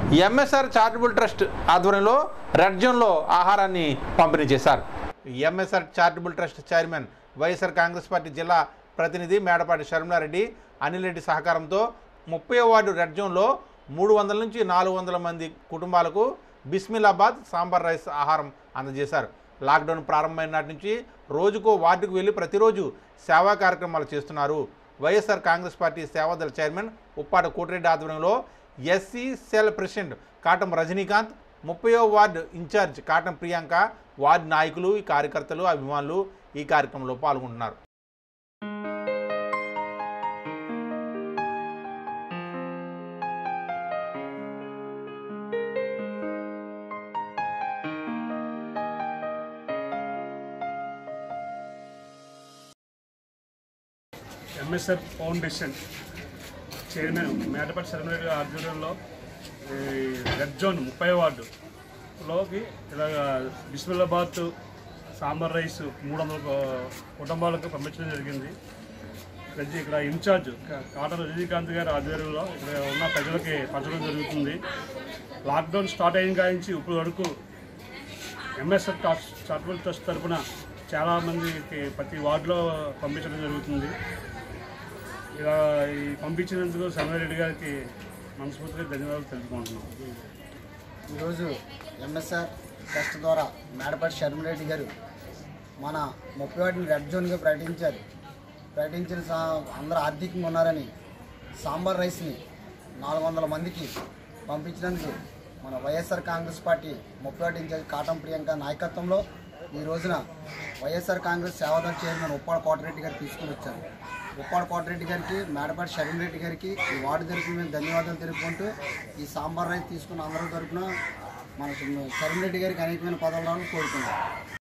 MSR charitable trust ఆధ్వర్యంలో red జోన్లో ఆహారాన్ని పంపిణీ చేశారు MSR charitable trust chairman YSR Congress party జిల్లా ప్రతినిధి మేడపాటి శర్మలారెడ్డి అనిల్ రెడ్డి సహకారంతో ముప్పై వార్డు రెడ్ జోన్లో మూడు వందల నుంచి నాలుగు వందల మంది కుటుంబాలకు బిస్మిలాబాద్ సాంబార్ రైస్ ఆహారం అందజేశారు లాక్డౌన్ ప్రారంభమైన నాటి నుంచి రోజుకో వార్డుకు వెళ్ళి ప్రతిరోజు సేవా కార్యక్రమాలు చేస్తున్నారు వైఎస్ఆర్ కాంగ్రెస్ పార్టీ సేవాదళ చైర్మన్ ఉప్పాట కోటిరెడ్డి ఆధ్వర్యంలో SC cell president Katam Rajinikanth ముప్పయో ward in charge Katam Priyanka ward నాయకులు ఈ కార్యకర్తలు అభిమానులు ఈ కార్యక్రమంలో పాల్గొంటున్నారు MSR foundation chairman Medapati Saranareddy గారి ఆధ్వర్యంలో ఈ రెడ్ జోన్ ముప్పై వార్డులోకి ఇలాగ బిస్మిల్లాబాద్ సాంబార్ రైస్ మూడు వందల కుటుంబాలకు పంపించడం జరిగింది ఇక్కడ ఇక్కడ ఇన్ఛార్జ్ కా- కాటన్ రజనీకాంత్ గారి ఆధ్వర్యంలో ఇక్కడ ఉన్న ప్రజలకి పంచడం జరుగుతుంది లాక్డౌన్ స్టార్ట్ అయిన కానించి ఇప్పుడు వరకు ఎంఎస్ఎఫ్ చారిటబుల్ ట్రస్ట్ తరఫున చాలామందికి ప్రతి వార్డులో పంపించడం జరుగుతుంది ఇలా ఈ పంపించినందుకు సమయారెడ్డి గారికి మనస్ఫూర్తిగా ధన్యవాదాలు తెలుపుకుంటున్నాం ఈరోజు ఎంఎస్ఆర్ ట్రస్ట్ ద్వారా మేడపాటి శర్మరెడ్డి గారు మన ముప్పై వాటిని రెడ్ జోన్గా ప్రకటించారు ప్రకటించిన సా అందరూ ఆర్థికంగా ఉన్నారని సాంబార్ రైస్ని నాలుగు వందల మందికి పంపించినందుకు మన వైఎస్ఆర్ కాంగ్రెస్ పార్టీ ముప్పై ఒకటి ఇన్ఛార్జ్ కాటం ప్రియాంక నాయకత్వంలో ఈ రోజున వైఎస్ఆర్ కాంగ్రెస్ సేవాదళ చైర్మన్ ఉప్పాడ కోటరెడ్డి గారు తీసుకుని వచ్చారు ఉప్పాడ కోటరెడ్డి గారికి మేడపాటి శరణ్ రెడ్డి గారికి ఈ వార్డు తరపున మేము ధన్యవాదాలు తెలుపుకుంటూ ఈ సాంబార్ రైస్ తీసుకున్న అందరి తరపున మన శరణ్ రెడ్డి గారికి అనేకమైన పదవులను కోరుతున్నాం